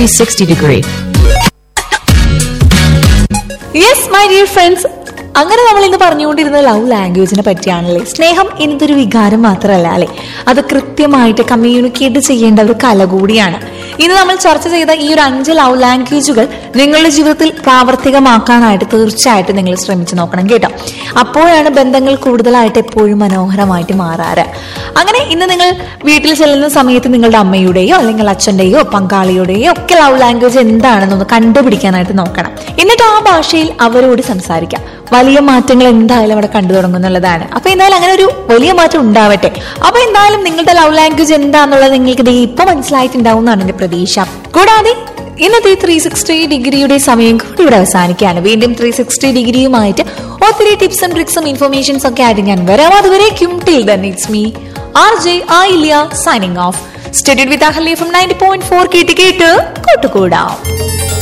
360 degree. Yes my dear friends അങ്ങനെ നമ്മൾ ഇന്ന് പറഞ്ഞുകൊണ്ടിരുന്ന ലവ് ലാംഗ്വേജിനെ പറ്റിയാണല്ലേ സ്നേഹം എന്നതൊരു വികാരം മാത്രമല്ല അല്ലെ അത് കൃത്യമായിട്ട് കമ്മ്യൂണിക്കേറ്റ് ചെയ്യേണ്ട ഒരു കല കൂടിയാണ് ഇന്ന് നമ്മൾ ചർച്ച ചെയ്ത ഈ ഒരു അഞ്ച് ലവ് ലാംഗ്വേജുകൾ നിങ്ങളുടെ ജീവിതത്തിൽ പ്രാവർത്തികമാക്കാനായിട്ട് തീർച്ചയായിട്ടും നിങ്ങൾ ശ്രമിച്ചു നോക്കണം കേട്ടോ അപ്പോഴാണ് ബന്ധങ്ങൾ കൂടുതലായിട്ട് എപ്പോഴും മനോഹരമായിട്ട് മാറാറ് അങ്ങനെ ഇന്ന് നിങ്ങൾ വീട്ടിൽ ചെല്ലുന്ന സമയത്ത് നിങ്ങളുടെ അമ്മയുടെയോ അല്ലെങ്കിൽ അച്ഛന്റെയോ പങ്കാളിയുടെയോ ഒക്കെ ലവ് ലാംഗ്വേജ് എന്താണെന്നൊന്ന് കണ്ടുപിടിക്കാനായിട്ട് നോക്കണം എന്നിട്ട് ആ ഭാഷയിൽ അവരോട് സംസാരിക്കാം വലിയ മാറ്റങ്ങൾ എന്തായാലും അവിടെ കണ്ടു തുടങ്ങുന്നുള്ളതാണ് അപ്പൊ എന്തായാലും അങ്ങനെ ഒരു വലിയ മാറ്റം ഉണ്ടാവട്ടെ അപ്പൊ എന്തായാലും നിങ്ങളുടെ ലവ് ലാംഗ്വേജ് എന്താന്നുള്ളത് നിങ്ങൾക്ക് ദേ ഇപ്പൊ മനസ്സിലായിട്ടുണ്ടാവും എന്നാണ് എന്റെ പ്രതീക്ഷ കൂടാതെ ഇന്നത്തെ ത്രീ സിക്സ്റ്റി ഡിഗ്രിയുടെ സമയം കൂടി ഇവിടെ അവസാനിക്കുകയാണ് വീണ്ടും ത്രീ സിക്സ്റ്റി ഡിഗ്രിയുമായിട്ട് ഒത്തിരി ടിപ്സും ട്രിക്സും ഇൻഫർമേഷൻസ് ഒക്കെ ആയിട്ട് ഞാൻ വരാം അതുവരേക്കും till then it's me R J Ayilya signing off stay tuned with Ahalya from ninety point four കേട്ട് കേട്ട് കൂട്ടുകൂടാം